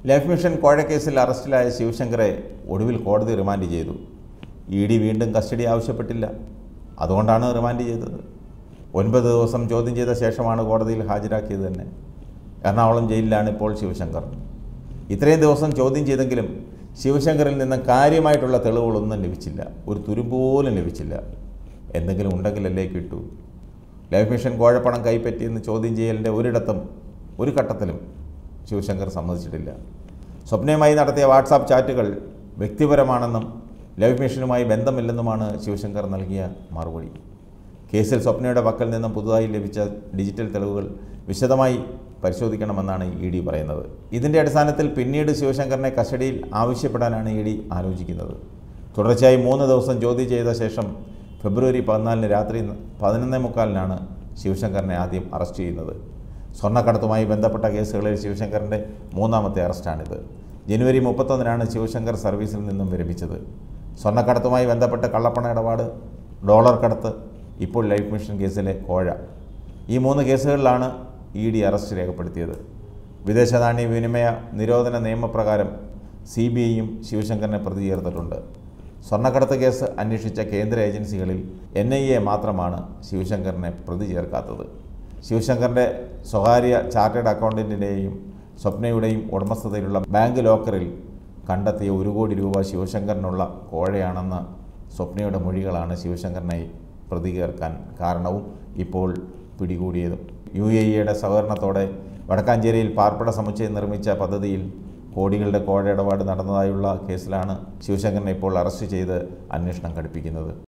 life mission കോഴക്കേസിൽ അറസ്റ്റിലായ ശിവശങ്കറെ ഒടുവിൽ കോടതി റിമാൻഡ് ചെയ്തു ഇ ഡി വീണ്ടും കസ്റ്റഡി ആവശ്യപ്പെട്ടില്ല അതുകൊണ്ടാണ് റിമാൻഡ് ചെയ്തത് ഒൻപത് ദിവസം ചോദ്യം ചെയ്ത ശേഷമാണ് കോടതിയിൽ ഹാജരാക്കിയത് തന്നെ എറണാകുളം ജയിലിലാണ് ഇപ്പോൾ ശിവശങ്കർ ഇത്രയും ദിവസം ചോദ്യം ചെയ്തെങ്കിലും ശിവശങ്കറിൽ നിന്ന് കാര്യമായിട്ടുള്ള തെളിവുകളൊന്നും ലഭിച്ചില്ല ഒരു തുരുമ്പ് പോലും ലഭിച്ചില്ല എന്തെങ്കിലും ഉണ്ടെങ്കിലല്ലേ കിട്ടൂ ലൈഫ് മിഷൻ കോഴപ്പണം കൈപ്പറ്റിയെന്ന് ചോദ്യം ചെയ്യലിൻ്റെ ഒരിടത്തും ഒരു ഘട്ടത്തിലും ശിവശങ്കർ സമ്മതിച്ചിട്ടില്ല സ്വപ്നയുമായി നടത്തിയ വാട്സാപ്പ് ചാറ്റുകൾ വ്യക്തിപരമാണെന്നും ലൈഫ് മിഷനുമായി ബന്ധമില്ലെന്നുമാണ് ശിവശങ്കർ നൽകിയ മറുപടി കേസിൽ സ്വപ്നയുടെ പക്കൽ നിന്നും പുതുതായി ലഭിച്ച ഡിജിറ്റൽ തെളിവുകൾ വിശദമായി പരിശോധിക്കണമെന്നാണ് ഇ ഡി പറയുന്നത് ഇതിൻ്റെ അടിസ്ഥാനത്തിൽ പിന്നീട് ശിവശങ്കറിനെ കസ്റ്റഡിയിൽ ആവശ്യപ്പെടാനാണ് ഇ ഡി ആലോചിക്കുന്നത് തുടർച്ചയായി മൂന്ന് ദിവസം ചോദ്യം ചെയ്ത ശേഷം ഫെബ്രുവരി പതിനാലിന് രാത്രി പതിനൊന്നേ മുക്കാലിനാണ് ശിവശങ്കറിനെ ആദ്യം അറസ്റ്റ് ചെയ്യുന്നത് സ്വർണ്ണക്കടത്തുമായി ബന്ധപ്പെട്ട കേസുകളിൽ ശിവശങ്കറിൻ്റെ മൂന്നാമത്തെ അറസ്റ്റാണിത് ജനുവരി മുപ്പത്തൊന്നിനാണ് ശിവശങ്കർ സർവീസിൽ നിന്നും വിരമിച്ചത് സ്വർണ്ണക്കടത്തുമായി ബന്ധപ്പെട്ട കള്ളപ്പണ ഇടപാട് ഡോളർ കടത്ത് ഇപ്പോൾ ലൈഫ് മിഷൻ കേസിലെ കോഴ ഈ മൂന്ന് കേസുകളിലാണ് ഇ ഡി അറസ്റ്റ് രേഖപ്പെടുത്തിയത് വിദേശ നാണ്യ വിനിമയ നിരോധന നിയമപ്രകാരം സി ബി ഐയും ശിവശങ്കറിനെ പ്രതി ചേർത്തിട്ടുണ്ട് സ്വർണ്ണക്കടത്ത് കേസ് അന്വേഷിച്ച കേന്ദ്ര ഏജൻസികളിൽ എൻ ഐ എ മാത്രമാണ് ശിവശങ്കറിനെ പ്രതി ചേർക്കാത്തത് ശിവശങ്കറിൻ്റെ സ്വകാര്യ ചാർട്ടേഡ് അക്കൗണ്ടൻറ്റിൻ്റെയും സ്വപ്നയുടെയും ഉടമസ്ഥതയിലുള്ള ബാങ്ക് ലോക്കറിൽ കണ്ടെത്തിയ ഒരു കോടി രൂപ ശിവശങ്കറിനുള്ള കോഴയാണെന്ന സ്വപ്നയുടെ മൊഴികളാണ് ശിവശങ്കറിനെ പ്രതി ചേർക്കാൻ കാരണവും ഇപ്പോൾ പിടികൂടിയതും യു എ ഇയുടെ സഹകരണത്തോടെ വടക്കാഞ്ചേരിയിൽ പാർപ്പിട സമുച്ചയം നിർമ്മിച്ച പദ്ധതിയിൽ കോടികളുടെ കോഴ ഇടപാട് നടന്നതായുള്ള കേസിലാണ് ശിവശങ്കറിനെ ഇപ്പോൾ അറസ്റ്റ് ചെയ്ത് അന്വേഷണം ഘടിപ്പിക്കുന്നത്